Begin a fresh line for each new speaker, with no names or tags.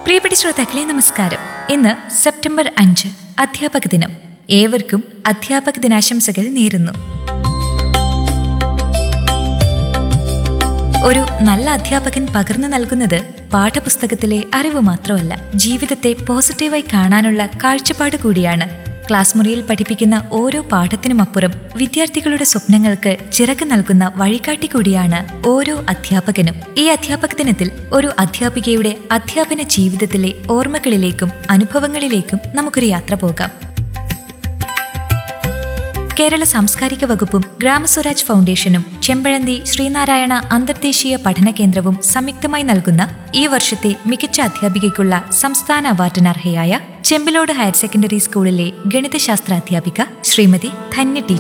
പ്രിയപ്പെട്ട ശ്രോതാക്കളെ നമസ്കാരം ഇന്ന് സെപ്റ്റംബർ അഞ്ച് അധ്യാപക ദിനം ഏവർക്കും അധ്യാപക ദിനാശംസകൾ നേരുന്നു ഒരു നല്ല അധ്യാപകൻ പകർന്നു നൽകുന്നത് പാഠപുസ്തകത്തിലെ അറിവ് മാത്രമല്ല ജീവിതത്തെ പോസിറ്റീവായി കാണാനുള്ള കാഴ്ചപ്പാട് കൂടിയാണ് ക്ലാസ് മുറിയിൽ പഠിപ്പിക്കുന്ന ഓരോ പാഠത്തിനുമപ്പുറം വിദ്യാർത്ഥികളുടെ സ്വപ്നങ്ങൾക്ക് ചിറക് നൽകുന്ന വഴികാട്ടി കൂടിയാണ് ഓരോ അധ്യാപകനും ഈ അധ്യാപക ദിനത്തിൽ ഒരു അധ്യാപികയുടെ അധ്യാപന ജീവിതത്തിലെ ഓർമ്മകളിലേക്കും അനുഭവങ്ങളിലേക്കും നമുക്കൊരു യാത്ര പോകാം കേരള സാംസ്കാരിക വകുപ്പും ഗ്രാമസ്വരാജ് ഫൗണ്ടേഷനും ചെമ്പഴന്തി ശ്രീനാരായണ അന്തർദേശീയ പഠന കേന്ദ്രവും സംയുക്തമായി നൽകുന്ന ഈ വർഷത്തെ മികച്ച അധ്യാപികയ്ക്കുള്ള സംസ്ഥാന അവാർഡിന് അർഹയായ ചെമ്പിലോട് ഹയർ സെക്കൻഡറി സ്കൂളിലെ ഗണിതശാസ്ത്ര അധ്യാപിക ശ്രീമതി ധന്യ ടീച്ചർ